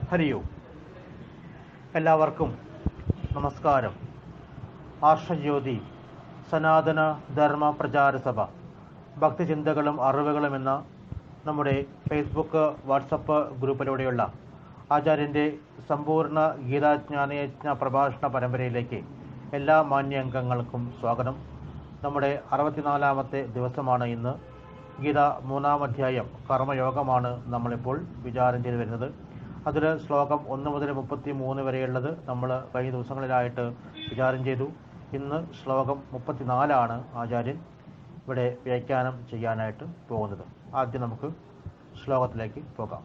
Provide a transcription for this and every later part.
ഹരി ഓം എല്ലാവർക്കും നമസ്കാരം ആർഷജ്യോതി സനാതന ധർമ്മ പ്രചാര സഭ ഭക്തിചിന്തകളും അറിവുകളും എന്ന നമ്മുടെ ഫേസ്ബുക്ക് വാട്സപ്പ് ഗ്രൂപ്പിലൂടെയുള്ള ആചാര്യൻ്റെ സമ്പൂർണ്ണ ഗീതാജ്ഞാനയജ്ഞ പ്രഭാഷണ പരമ്പരയിലേക്ക് എല്ലാ മാന്യ അംഗങ്ങൾക്കും സ്വാഗതം നമ്മുടെ അറുപത്തിനാലാമത്തെ ദിവസമാണ് ഇന്ന് ഗീത മൂന്നാം അധ്യായം കർമ്മയോഗമാണ് നമ്മളിപ്പോൾ വിചാരം ചെയ്തു വരുന്നത് അതിൽ ശ്ലോകം ഒന്ന് മുതൽ മുപ്പത്തി മൂന്ന് വരെയുള്ളത് നമ്മൾ കഴിഞ്ഞ ദിവസങ്ങളിലായിട്ട് വിചാരം ചെയ്തു ഇന്ന് ശ്ലോകം മുപ്പത്തിനാലാണ് ആചാര്യൻ ഇവിടെ വ്യാഖ്യാനം ചെയ്യാനായിട്ട് പോകുന്നത് ആദ്യം നമുക്ക് ശ്ലോകത്തിലേക്ക് പോകാം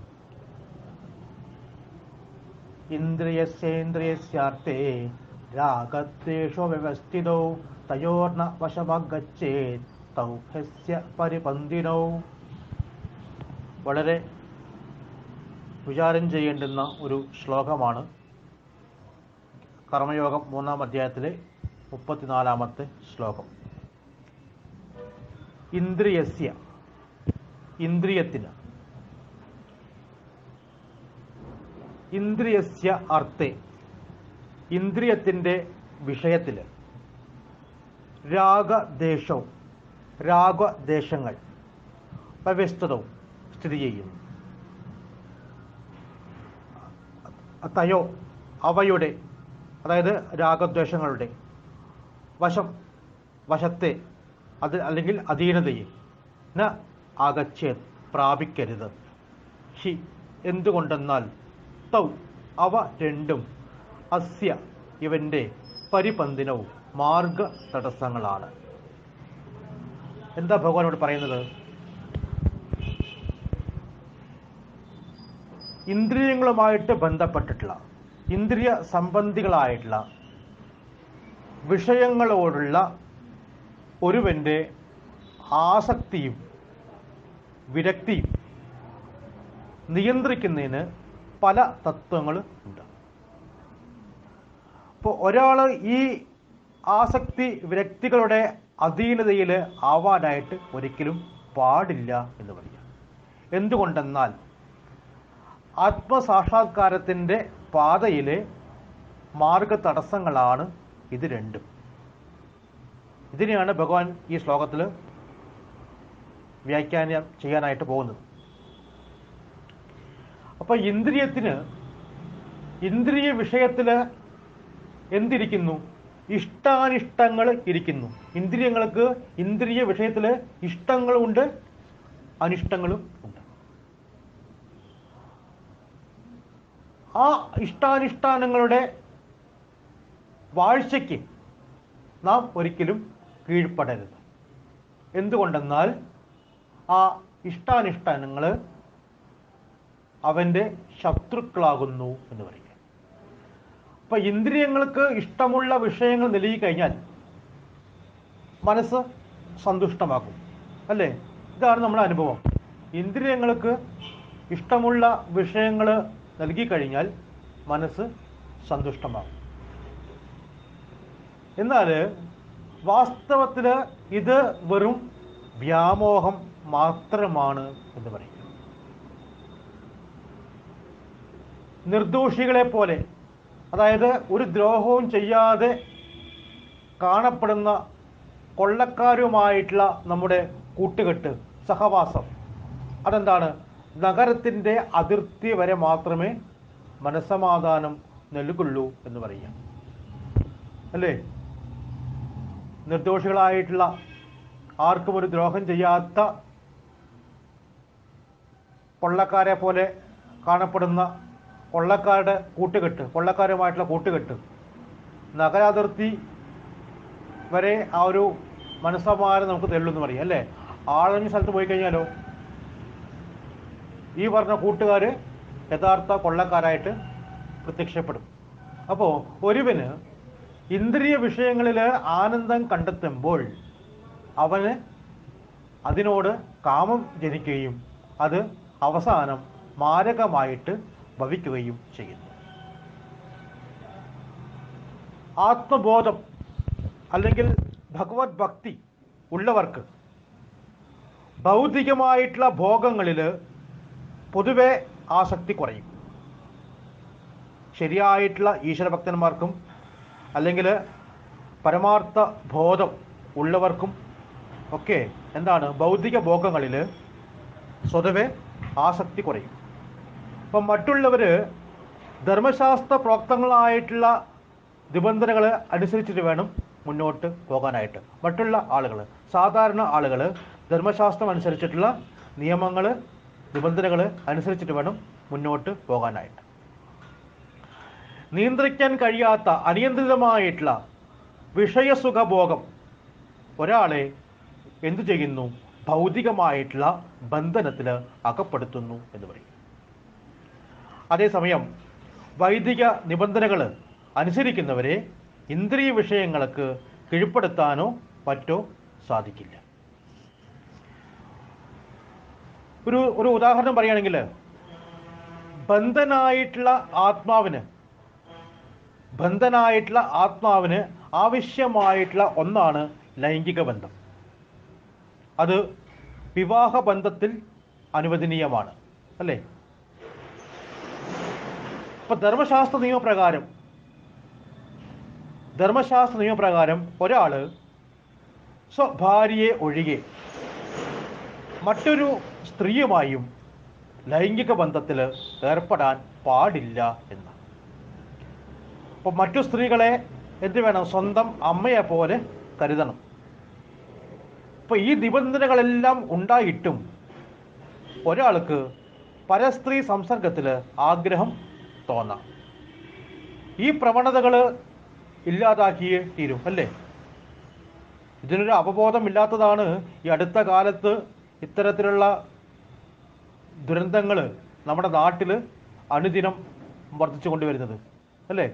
ഇന്ദ്രിയസ്യേന്ദ്രിയസ്യാർത്ഥേ രാഗദ്വേഷോ വ്യവസ്ഥിതോ തയോർണ വശമഗച്ഛേത് തൗ ഹസ്യ പരിപന്തിനോ വളരെ വിചാരം ചെയ്യേണ്ടുന്ന ഒരു ശ്ലോകമാണ് കർമ്മയോഗം മൂന്നാം അധ്യായത്തിലെ മുപ്പത്തിനാലാമത്തെ ശ്ലോകം ഇന്ദ്രിയസ്യ ഇന്ദ്രിയത്തിന് ഇന്ദ്രിയസ്യ അർത്ഥേ ഇന്ദ്രിയത്തിൻ്റെ വിഷയത്തിൽ രാഗദേശവും രാഗദേശങ്ങൾ വ്യവസ്ഥതവും സ്ഥിതി ചെയ്യുന്നു തയോ അവയുടെ അതായത് രാഗദ്വേഷങ്ങളുടെ വശം വശത്തെ അത് അല്ലെങ്കിൽ അധീനതയെ ന അകച്ചേ പ്രാപിക്കരുത് ഹി എന്തുകൊണ്ടെന്നാൽ തൗ അവ രണ്ടും അസ്യ ഇവൻ്റെ പരിപന്തിനവും മാർഗ തടസ്സങ്ങളാണ് എന്താ ഭഗവാനോട് പറയുന്നത് ഇന്ദ്രിയങ്ങളുമായിട്ട് ബന്ധപ്പെട്ടിട്ടുള്ള ഇന്ദ്രിയ സംബന്ധികളായിട്ടുള്ള വിഷയങ്ങളോടുള്ള ഒരുവൻ്റെ ആസക്തിയും വിരക്തിയും നിയന്ത്രിക്കുന്നതിന് പല തത്വങ്ങൾ ഉണ്ട് അപ്പോൾ ഒരാൾ ഈ ആസക്തി വിരക്തികളുടെ അധീനതയിൽ ആവാനായിട്ട് ഒരിക്കലും പാടില്ല എന്ന് പറയാം എന്തുകൊണ്ടെന്നാൽ ആത്മസാക്ഷാത്കാരത്തിൻ്റെ പാതയിലെ മാർഗ തടസ്സങ്ങളാണ് ഇത് രണ്ടും ഇതിനെയാണ് ഭഗവാൻ ഈ ശ്ലോകത്തിൽ വ്യാഖ്യാനം ചെയ്യാനായിട്ട് പോകുന്നത് അപ്പോൾ ഇന്ദ്രിയത്തിന് ഇന്ദ്രിയ വിഷയത്തിൽ എന്തിരിക്കുന്നു ഇഷ്ടാനിഷ്ടങ്ങൾ ഇരിക്കുന്നു ഇന്ദ്രിയങ്ങൾക്ക് ഇന്ദ്രിയ വിഷയത്തിൽ ഇഷ്ടങ്ങളുമുണ്ട് അനിഷ്ടങ്ങളും ഉണ്ട് ആ ഇഷ്ടാനിഷ്ടാനങ്ങളുടെ വാഴ്ചയ്ക്ക് നാം ഒരിക്കലും കീഴ്പ്പെടരുത് എന്തുകൊണ്ടെന്നാൽ ആ ഇഷ്ടാനിഷ്ടാനങ്ങൾ അവൻ്റെ ശത്രുക്കളാകുന്നു എന്ന് പറയും അപ്പൊ ഇന്ദ്രിയങ്ങൾക്ക് ഇഷ്ടമുള്ള വിഷയങ്ങൾ നൽകി കഴിഞ്ഞാൽ മനസ്സ് സന്തുഷ്ടമാക്കും അല്ലേ ഇതാണ് നമ്മുടെ അനുഭവം ഇന്ദ്രിയങ്ങൾക്ക് ഇഷ്ടമുള്ള വിഷയങ്ങൾ നൽകി കഴിഞ്ഞാൽ മനസ്സ് സന്തുഷ്ടമാകും എന്നാൽ വാസ്തവത്തിൽ ഇത് വെറും വ്യാമോഹം മാത്രമാണ് എന്ന് പറയും നിർദോഷികളെ പോലെ അതായത് ഒരു ദ്രോഹവും ചെയ്യാതെ കാണപ്പെടുന്ന കൊള്ളക്കാരുമായിട്ടുള്ള നമ്മുടെ കൂട്ടുകെട്ട് സഹവാസം അതെന്താണ് നഗരത്തിൻ്റെ അതിർത്തി വരെ മാത്രമേ മനസമാധാനം നൽകുള്ളൂ എന്ന് പറയാം അല്ലേ നിർദോഷികളായിട്ടുള്ള ആർക്കും ഒരു ദ്രോഹം ചെയ്യാത്ത കൊള്ളക്കാരെ പോലെ കാണപ്പെടുന്ന കൊള്ളക്കാരുടെ കൂട്ടുകെട്ട് കൊള്ളക്കാരുമായിട്ടുള്ള കൂട്ടുകെട്ട് നഗരാതിർത്തി വരെ ആ ഒരു മനസ്സമാനം നമുക്ക് തെള്ളുമെന്ന് പറയും അല്ലേ ആളഞ്ഞ സ്ഥലത്ത് പോയി കഴിഞ്ഞാലോ ഈ പറഞ്ഞ കൂട്ടുകാർ യഥാർത്ഥ കൊള്ളക്കാരായിട്ട് പ്രത്യക്ഷപ്പെടും അപ്പോൾ ഒരുവന് ഇന്ദ്രിയ വിഷയങ്ങളിൽ ആനന്ദം കണ്ടെത്തുമ്പോൾ അവന് അതിനോട് കാമം ജനിക്കുകയും അത് അവസാനം മാരകമായിട്ട് ഭവിക്കുകയും ചെയ്യുന്നു ആത്മബോധം അല്ലെങ്കിൽ ഭഗവത് ഭക്തി ഉള്ളവർക്ക് ഭൗതികമായിട്ടുള്ള ഭോഗങ്ങളിൽ പൊതുവെ ആസക്തി കുറയും ശരിയായിട്ടുള്ള ഈശ്വരഭക്തന്മാർക്കും അല്ലെങ്കിൽ പരമാർത്ഥ ബോധം ഉള്ളവർക്കും ഒക്കെ എന്താണ് ഭൗതിക ഭോഗങ്ങളിൽ സ്വതവേ ആസക്തി കുറയും അപ്പം മറ്റുള്ളവർ ധർമ്മശാസ്ത്ര പ്രോക്തങ്ങളായിട്ടുള്ള നിബന്ധനകൾ അനുസരിച്ചിട്ട് വേണം മുന്നോട്ട് പോകാനായിട്ട് മറ്റുള്ള ആളുകൾ സാധാരണ ആളുകൾ ധർമ്മശാസ്ത്രം അനുസരിച്ചിട്ടുള്ള നിയമങ്ങൾ നിബന്ധനകൾ അനുസരിച്ചിട്ട് വേണം മുന്നോട്ട് പോകാനായിട്ട് നിയന്ത്രിക്കാൻ കഴിയാത്ത അനിയന്ത്രിതമായിട്ടുള്ള വിഷയസുഖഭോഗം ഒരാളെ എന്തു ചെയ്യുന്നു ഭൗതികമായിട്ടുള്ള ബന്ധനത്തിൽ അകപ്പെടുത്തുന്നു എന്ന് പറയും അതേസമയം വൈദിക നിബന്ധനകൾ അനുസരിക്കുന്നവരെ ഇന്ദ്രിയ വിഷയങ്ങൾക്ക് കീഴ്പ്പെടുത്താനോ മറ്റോ സാധിക്കില്ല ഒരു ഒരു ഉദാഹരണം പറയുകയാണെങ്കിൽ ബന്ധനായിട്ടുള്ള ആത്മാവിന് ബന്ധനായിട്ടുള്ള ആത്മാവിന് ആവശ്യമായിട്ടുള്ള ഒന്നാണ് ലൈംഗിക ബന്ധം അത് വിവാഹ ബന്ധത്തിൽ അനുവദനീയമാണ് അല്ലേ ഇപ്പൊ ധർമ്മശാസ്ത്ര നിയമപ്രകാരം ധർമ്മശാസ്ത്ര നിയമപ്രകാരം ഒരാള് സ്വഭാര്യയെ ഒഴികെ മറ്റൊരു സ്ത്രീയുമായും ലൈംഗിക ബന്ധത്തിൽ ഏർപ്പെടാൻ പാടില്ല എന്ന് അപ്പൊ മറ്റു സ്ത്രീകളെ എന്ത് വേണം സ്വന്തം അമ്മയെ പോലെ കരുതണം അപ്പൊ ഈ നിബന്ധനകളെല്ലാം ഉണ്ടായിട്ടും ഒരാൾക്ക് പരസ്ത്രീ സംസർഗത്തിൽ ആഗ്രഹം തോന്നാം ഈ പ്രവണതകൾ ഇല്ലാതാക്കിയേ തീരും അല്ലേ ഇതിനൊരു അവബോധമില്ലാത്തതാണ് ഈ അടുത്ത കാലത്ത് ഇത്തരത്തിലുള്ള ദുരന്തങ്ങൾ നമ്മുടെ നാട്ടിൽ അനുദിനം വർദ്ധിച്ചു കൊണ്ടുവരുന്നത് അല്ലേ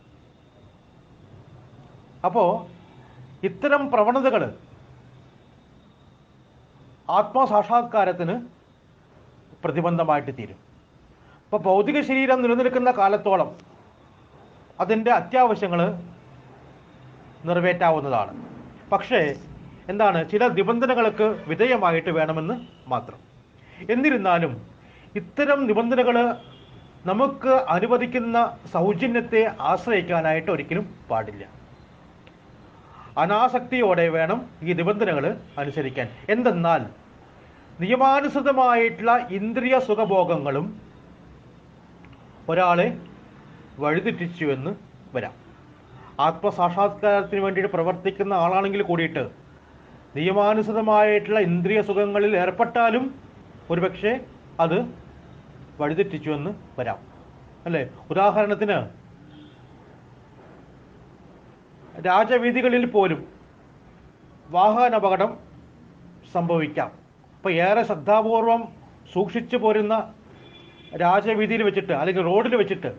അപ്പോൾ ഇത്തരം പ്രവണതകൾ ആത്മസാക്ഷാത്കാരത്തിന് പ്രതിബന്ധമായിട്ട് തീരും അപ്പോൾ ഭൗതിക ശരീരം നിലനിൽക്കുന്ന കാലത്തോളം അതിൻ്റെ അത്യാവശ്യങ്ങൾ നിറവേറ്റാവുന്നതാണ് പക്ഷേ എന്താണ് ചില നിബന്ധനകൾക്ക് വിധേയമായിട്ട് വേണമെന്ന് മാത്രം എന്നിരുന്നാലും ഇത്തരം നിബന്ധനകൾ നമുക്ക് അനുവദിക്കുന്ന സൗജന്യത്തെ ആശ്രയിക്കാനായിട്ട് ഒരിക്കലും പാടില്ല അനാസക്തിയോടെ വേണം ഈ നിബന്ധനകൾ അനുസരിക്കാൻ എന്തെന്നാൽ നിയമാനുസൃതമായിട്ടുള്ള ഇന്ദ്രിയ സുഖഭോഗങ്ങളും ഒരാളെ വഴിതെറ്റിച്ചു എന്ന് വരാം ആത്മസാക്ഷാത്കാരത്തിന് വേണ്ടിയിട്ട് പ്രവർത്തിക്കുന്ന ആളാണെങ്കിൽ കൂടിയിട്ട് നിയമാനുസൃതമായിട്ടുള്ള ഇന്ദ്രിയ സുഖങ്ങളിൽ ഏർപ്പെട്ടാലും ഒരുപക്ഷെ അത് വഴിതെറ്റിച്ചു എന്ന് വരാം അല്ലേ ഉദാഹരണത്തിന് രാജവീതികളിൽ പോലും വാഹനാപകടം സംഭവിക്കാം അപ്പോൾ ഏറെ ശ്രദ്ധാപൂർവം സൂക്ഷിച്ചു പോരുന്ന രാജവീതിയിൽ വെച്ചിട്ട് അല്ലെങ്കിൽ റോഡിൽ വെച്ചിട്ട്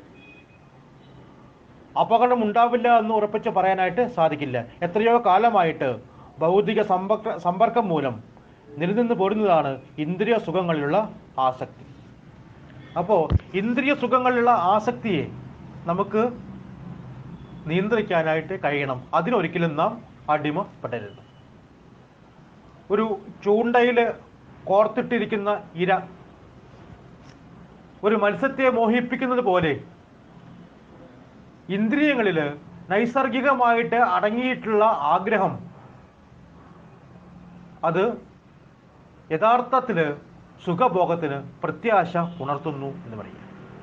അപകടം ഉണ്ടാവില്ല എന്ന് ഉറപ്പിച്ച് പറയാനായിട്ട് സാധിക്കില്ല എത്രയോ കാലമായിട്ട് ഭൗതിക സമ്പർക്ക സമ്പർക്കം മൂലം നിലനിന്ന് പോരുന്നതാണ് ഇന്ദ്രിയ സുഖങ്ങളിലുള്ള ആസക്തി അപ്പോൾ ഇന്ദ്രിയ സുഖങ്ങളിലുള്ള ആസക്തിയെ നമുക്ക് നിയന്ത്രിക്കാനായിട്ട് കഴിയണം അതിനൊരിക്കലും നാം അടിമപ്പെടരുത് ഒരു ചൂണ്ടയിൽ കോർത്തിട്ടിരിക്കുന്ന ഇര ഒരു മത്സ്യത്തെ മോഹിപ്പിക്കുന്നത് പോലെ ഇന്ദ്രിയങ്ങളിൽ നൈസർഗികമായിട്ട് അടങ്ങിയിട്ടുള്ള ആഗ്രഹം അത് യഥാർത്ഥത്തിൽ സുഖഭോഗത്തിന് പ്രത്യാശ ഉണർത്തുന്നു എന്ന് പറയും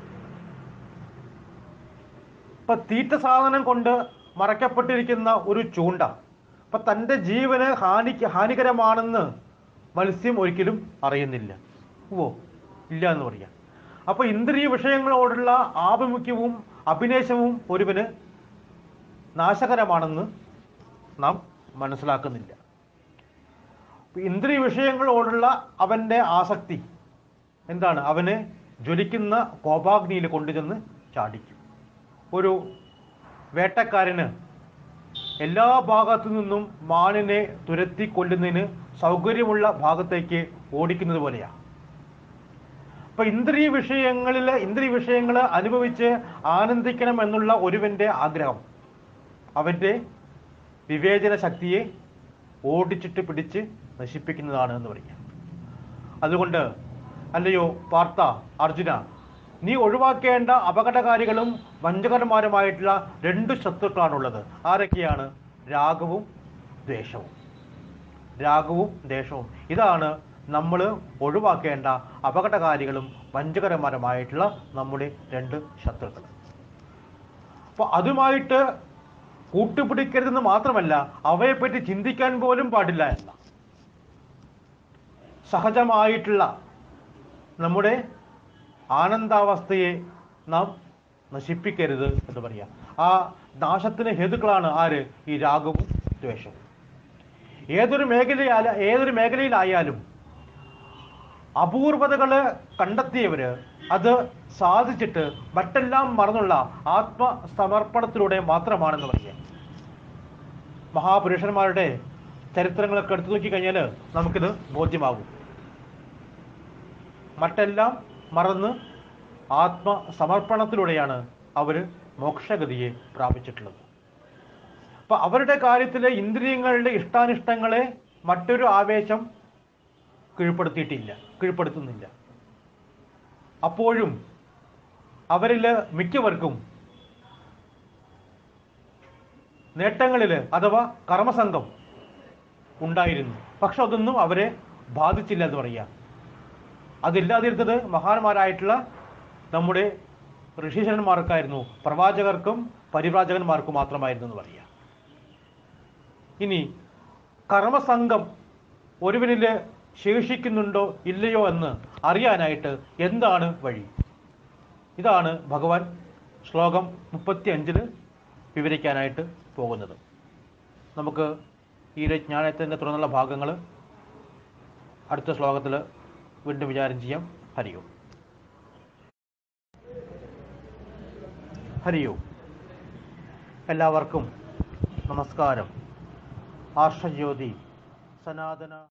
ഇപ്പൊ തീറ്റ സാധനം കൊണ്ട് മറയ്ക്കപ്പെട്ടിരിക്കുന്ന ഒരു ചൂണ്ട അപ്പൊ തൻ്റെ ജീവന് ഹാനി ഹാനികരമാണെന്ന് മത്സ്യം ഒരിക്കലും അറിയുന്നില്ല ഓ ഇല്ല എന്ന് പറയാം അപ്പൊ ഇന്ദ്രിയ വിഷയങ്ങളോടുള്ള ആഭിമുഖ്യവും അഭിനേശവും ഒരുവന് നാശകരമാണെന്ന് നാം മനസ്സിലാക്കുന്നില്ല ഇന്ദ്രിയ വിഷയങ്ങളോടുള്ള അവൻ്റെ ആസക്തി എന്താണ് അവനെ ജ്വലിക്കുന്ന കോപാഗ്നിയിൽ കൊണ്ടുചെന്ന് ചാടിക്കും ഒരു വേട്ടക്കാരന് എല്ലാ ഭാഗത്തു നിന്നും മാനിനെ തുരത്തി കൊല്ലുന്നതിന് സൗകര്യമുള്ള ഭാഗത്തേക്ക് ഓടിക്കുന്നത് പോലെയാണ് അപ്പൊ ഇന്ദ്രിയ വിഷയങ്ങളിൽ ഇന്ദ്രിയ വിഷയങ്ങൾ അനുഭവിച്ച് ആനന്ദിക്കണം എന്നുള്ള ഒരുവന്റെ ആഗ്രഹം അവന്റെ വിവേചന ശക്തിയെ ഓടിച്ചിട്ട് പിടിച്ച് നശിപ്പിക്കുന്നതാണ് എന്ന് പറയാം അതുകൊണ്ട് അല്ലയോ പാർത്ത അർജുന നീ ഒഴിവാക്കേണ്ട അപകടകാരികളും വഞ്ചകന്മാരുമായിട്ടുള്ള രണ്ട് ശത്രുക്കളാണുള്ളത് ആരൊക്കെയാണ് രാഗവും ദ്വേഷവും രാഗവും ദേഷവും ഇതാണ് നമ്മൾ ഒഴിവാക്കേണ്ട അപകടകാരികളും വഞ്ചകരമാരുമായിട്ടുള്ള നമ്മുടെ രണ്ട് ശത്രുക്കൾ അപ്പോൾ അതുമായിട്ട് കൂട്ടുപിടിക്കരുതെന്ന് മാത്രമല്ല അവയെപ്പറ്റി ചിന്തിക്കാൻ പോലും പാടില്ല എന്ന സഹജമായിട്ടുള്ള നമ്മുടെ ആനന്ദാവസ്ഥയെ നാം നശിപ്പിക്കരുത് എന്ന് പറയാം ആ നാശത്തിന് ഹേതുക്കളാണ് ആര് ഈ രാഗവും ദ്വേഷവും ഏതൊരു മേഖലയാല ഏതൊരു മേഖലയിലായാലും അപൂർവതകള് കണ്ടെത്തിയവര് അത് സാധിച്ചിട്ട് മറ്റെല്ലാം മറന്നുള്ള ആത്മസമർപ്പണത്തിലൂടെ മാത്രമാണെന്ന് പറയാം മഹാപുരുഷന്മാരുടെ ചരിത്രങ്ങളൊക്കെ എടുത്തു നോക്കിക്കഴിഞ്ഞാൽ നമുക്കിത് ബോധ്യമാകും മറ്റെല്ലാം മറന്ന് ആത്മസമർപ്പണത്തിലൂടെയാണ് അവർ മോക്ഷഗതിയെ പ്രാപിച്ചിട്ടുള്ളത് അപ്പൊ അവരുടെ കാര്യത്തിലെ ഇന്ദ്രിയങ്ങളുടെ ഇഷ്ടാനിഷ്ടങ്ങളെ മറ്റൊരു ആവേശം കീഴ്പ്പെടുത്തിയിട്ടില്ല കീഴ്പ്പെടുത്തുന്നില്ല അപ്പോഴും അവരിൽ മിക്കവർക്കും നേട്ടങ്ങളിൽ അഥവാ കർമ്മസംഘം ഉണ്ടായിരുന്നു പക്ഷെ അതൊന്നും അവരെ ബാധിച്ചില്ല എന്ന് പറയാം അതില്ലാതിരുന്നത് മഹാന്മാരായിട്ടുള്ള നമ്മുടെ ഋഷീശ്വരന്മാർക്കായിരുന്നു പ്രവാചകർക്കും പരിവ്രാജകന്മാർക്കും മാത്രമായിരുന്നു എന്ന് പറയാം ഇനി കർമ്മസംഘം ഒരുവനിൽ ശേഷിക്കുന്നുണ്ടോ ഇല്ലയോ എന്ന് അറിയാനായിട്ട് എന്താണ് വഴി ഇതാണ് ഭഗവാൻ ശ്ലോകം മുപ്പത്തി അഞ്ചില് വിവരിക്കാനായിട്ട് പോകുന്നത് നമുക്ക് ഈ ഒരു ജ്ഞാനത്തിൻ്റെ തുടർന്നുള്ള ഭാഗങ്ങൾ അടുത്ത ശ്ലോകത്തിൽ വീണ്ടും വിചാരം ചെയ്യാം ഹരിയോ ഹരിയോ എല്ലാവർക്കും നമസ്കാരം ആർഷജ്യോതി സനാതന